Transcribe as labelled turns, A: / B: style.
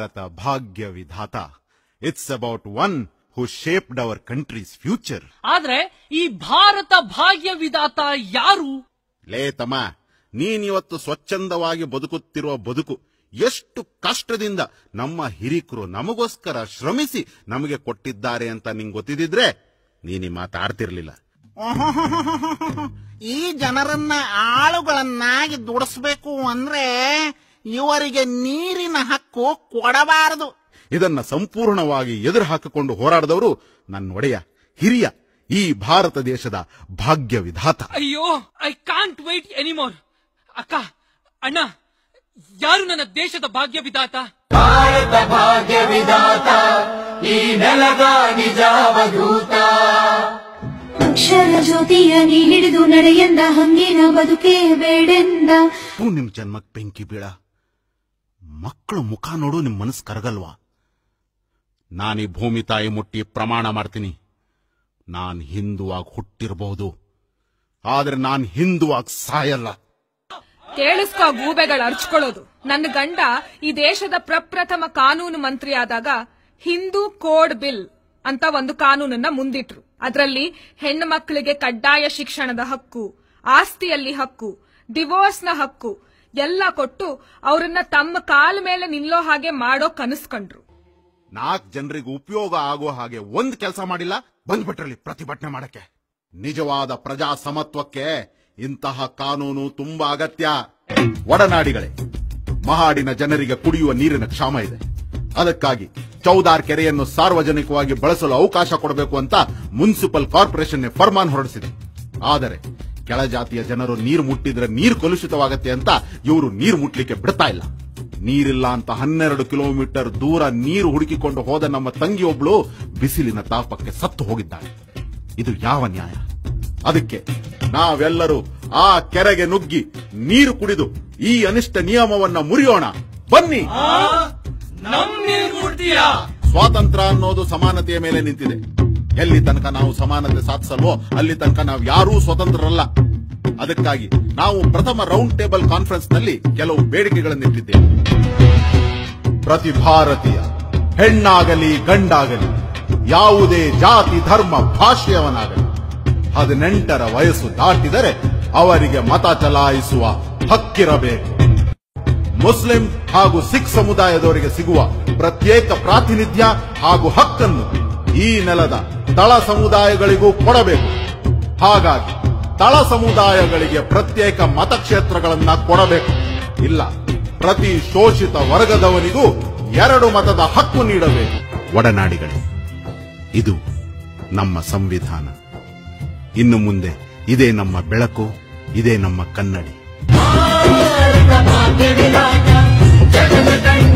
A: ಭಾರತ ಭಾಗ್ಯ ವಿಧಾತ it's about one who shaped our country's future
B: ಆದ್ರೆ ಈ ಭಾರತ ಭಾಗ್ಯ ವಿಧಾತ ಯಾರು
A: ಲೇ ತಮ್ಮ ನೀನಿವತ್ತು ಸ್ವಚ್ಛಂದವಾಗಿ ಬದುಕುತ್ತಿರುವ ಬದುಕು ಎಷ್ಟು ಕಷ್ಟದಿಂದ ನಮ್ಮ ಹಿರಿಕರು ನಮಗೋಸ್ಕರ ಶ್ರಮಿಸಿ ನಮಗೆ ಕೊಟ್ಟಿದ್ದಾರೆ ಅಂತ ನಿಂಗೆ ಗೊತ್ತಿದ್ರೆ ನೀನಿ ಮಾತಾಡ್ತಿರ್ಲಿಲ್ಲ
C: ಈ ಜನರನ್ನ ಆಳುಗಳನ್ನಾಗಿ ದುಡಿಸ್ಬೇಕು ಅಂದ್ರೆ ಇವರಿಗೆ ನೀರಿನ ಹಕ್ಕು ಕೊಡಬಾರದು
A: ಇದನ್ನ ಸಂಪೂರ್ಣವಾಗಿ ಎದುರು ಹಾಕಿಕೊಂಡು ಹೋರಾಡಿದವರು ನನ್ನ ಒಡೆಯ ಹಿರಿಯ ಈ ಭಾರತ ದೇಶದ ಭಾಗ್ಯ ವಿಧಾತ
B: ಅಯ್ಯೋ ಐ ಕಾಂಟ್ ವೈಟ್ ಎನಿಮೋರ್ ಅಕ್ಕ ಅಣ್ಣ ಯಾರು ನನ್ನ ದೇಶದ ಭಾಗ್ಯ ವಿಧಾತ
D: ಅಕ್ಷರ ಜ್ಯೋತಿಯ ನೀ ಹಿಡಿದು ನಡೆಯಂದ ಹಂಗಿನ ಬದುಕೇ ಬೇಡೆಂದ
A: ಥು, ನಿಮ್ ಜನ್ಮಕ್ ಬೆಂಕಿ ಬೀಳ ಮಕ್ಕಳು ಮುಖ ನೋಡು ನಿಮ್ ಮನಸ್ಸು ಕರಗಲ್ವಾ ನಾನೀ ಭೂಮಿ ತಾಯಿ ಮುಟ್ಟಿ ಪ್ರಮಾಣ ಮಾಡ್ತೀನಿ ನಾನ್ ಹಿಂದುವಾಗಿ ಹುಟ್ಟಿರಬಹುದು ಆದ್ರೆ ನಾನ್ ಹಿಂದುವಾಗಿ ಸಾಯಲ್ಲ
E: ಕೇಳಿಸ್ಕೋ ಗೂಬೆಗಳು ಅರ್ಚ್ಕೊಳ್ಳೋದು ನನ್ನ ಗಂಡ ಈ ದೇಶದ ಪ್ರಪ್ರಥಮ ಕಾನೂನು ಮಂತ್ರಿ ಆದಾಗ ಹಿಂದೂ ಕೋಡ್ ಬಿಲ್ ಅಂತ ಒಂದು ಕಾನೂನನ್ನ ಮುಂದಿಟ್ರು ಅದರಲ್ಲಿ ಹೆಣ್ಣು ಮಕ್ಕಳಿಗೆ ಕಡ್ಡಾಯ ಶಿಕ್ಷಣದ ಹಕ್ಕು ಆಸ್ತಿಯಲ್ಲಿ ಹಕ್ಕು ಡಿವೋರ್ಸ್ನ ಹಕ್ಕು ಎಲ್ಲ ಕೊಟ್ಟು ಅವರನ್ನ ತಮ್ಮ ಕಾಲ ಮೇಲೆ ನಿಲ್ಲೋ ಹಾಗೆ ಮಾಡೋ ಕನಸ್ಕೊಂಡ್ರು
A: ನಾಲ್ಕು ಜನರಿಗೆ ಉಪಯೋಗ ಆಗೋ ಹಾಗೆ ಒಂದ್ ಕೆಲಸ ಮಾಡಿಲ್ಲ ಬಂದ್ಬಿಟ್ರಲ್ಲಿ ಪ್ರತಿಭಟನೆ ಮಾಡಕ್ಕೆ ನಿಜವಾದ ಪ್ರಜಾ ಸಮತ್ವಕ್ಕೆ ಇಂತಹ ಕಾನೂನು ತುಂಬಾ ಅಗತ್ಯ ಒಡನಾಡಿಗಳೇ ಮಹಾಡಿನ ಜನರಿಗೆ ಕುಡಿಯುವ ನೀರಿನ ಕ್ಷಾಮ ಇದೆ ಅದಕ್ಕಾಗಿ ಚೌದಾರ್ ಕೆರೆಯನ್ನು ಸಾರ್ವಜನಿಕವಾಗಿ ಬಳಸಲು ಅವಕಾಶ ಕೊಡಬೇಕು ಅಂತ ಮುನ್ಸಿಪಲ್ ಕಾರ್ಪೊರೇಷನ್ ಫರ್ಮಾನ್ ಹೊರಡಿಸಿದೆ ಆದರೆ ಕೆಳಜಾತಿಯ ಜನರು ನೀರು ಮುಟ್ಟಿದ್ರೆ ನೀರು ಕಲುಷಿತವಾಗತ್ತೆ ಅಂತ ಇವರು ನೀರು ಮುಟ್ಲಿಕ್ಕೆ ಬಿಡ್ತಾ ಇಲ್ಲ ನೀರಿಲ್ಲ ಅಂತ ಹನ್ನೆರಡು ಕಿಲೋಮೀಟರ್ ದೂರ ನೀರು ಹುಡುಕಿಕೊಂಡು ಹೋದ ನಮ್ಮ ತಂಗಿಯೊಬ್ಳು ಬಿಸಿಲಿನ ತಾಪಕ್ಕೆ ಸತ್ತು ಹೋಗಿದ್ದಾಳೆ ಇದು ಯಾವ ನ್ಯಾಯ ಅದಕ್ಕೆ ನಾವೆಲ್ಲರೂ ಆ ಕೆರೆಗೆ ನುಗ್ಗಿ ನೀರು ಕುಡಿದು ಈ ಅನಿಷ್ಟ ನಿಯಮವನ್ನ ಮುರಿಯೋಣ ಬನ್ನಿ
B: ನಮ್ ನೀರ್ ಕುಡ್ತೀಯಾ
A: ಸ್ವಾತಂತ್ರ್ಯ ಅನ್ನೋದು ಸಮಾನತೆಯ ಮೇಲೆ ನಿಂತಿದೆ ಎಲ್ಲಿ ತನಕ ನಾವು ಸಮಾನತೆ ಸಾಧಿಸಲ್ವೋ ಅಲ್ಲಿ ತನಕ ನಾವು ಯಾರೂ ಸ್ವತಂತ್ರರಲ್ಲ ಅದಕ್ಕಾಗಿ ನಾವು ಪ್ರಥಮ ರೌಂಡ್ ಟೇಬಲ್ ಕಾನ್ಫರೆನ್ಸ್ ನಲ್ಲಿ ಕೆಲವು ಬೇಡಿಕೆಗಳನ್ನಿಟ್ಟಿದ್ದೇವೆ ಪ್ರತಿ ಭಾರತೀಯ ಹೆಣ್ಣಾಗಲಿ ಗಂಡಾಗಲಿ ಯಾವುದೇ ಜಾತಿ ಧರ್ಮ ಭಾಷೆಯವನಾಗಲಿ ಹದಿನೆಂಟರ ವಯಸ್ಸು ದಾಟಿದರೆ ಅವರಿಗೆ ಮತ ಚಲಾಯಿಸುವ ಹಕ್ಕಿರಬೇಕು ಮುಸ್ಲಿಂ ಹಾಗೂ ಸಿಖ್ ಸಮುದಾಯದವರಿಗೆ ಸಿಗುವ ಪ್ರತ್ಯೇಕ ಪ್ರಾತಿನಿಧ್ಯ ಹಾಗೂ ಹಕ್ಕನ್ನು ಈ ನೆಲದ ತಳ ಸಮುದಾಯಗಳಿಗೂ ಕೊಡಬೇಕು ಹಾಗಾಗಿ ತಳ ಸಮುದಾಯಗಳಿಗೆ ಪ್ರತ್ಯೇಕ ಮತಕ್ಷೇತ್ರಗಳನ್ನ ಕೊಡಬೇಕು ಇಲ್ಲ ಪ್ರತಿ ಶೋಷಿತ ವರ್ಗದವನಿಗೂ ಎರಡು ಮತದ ಹಕ್ಕು ನೀಡಬೇಕು ಒಡನಾಡಿಗಳೇ ಇದು ನಮ್ಮ ಸಂವಿಧಾನ ಇನ್ನು ಮುಂದೆ ಇದೇ ನಮ್ಮ ಬೆಳಕು ಇದೇ ನಮ್ಮ ಕನ್ನಡಿ
F: ಜಗದ ಕಂಡ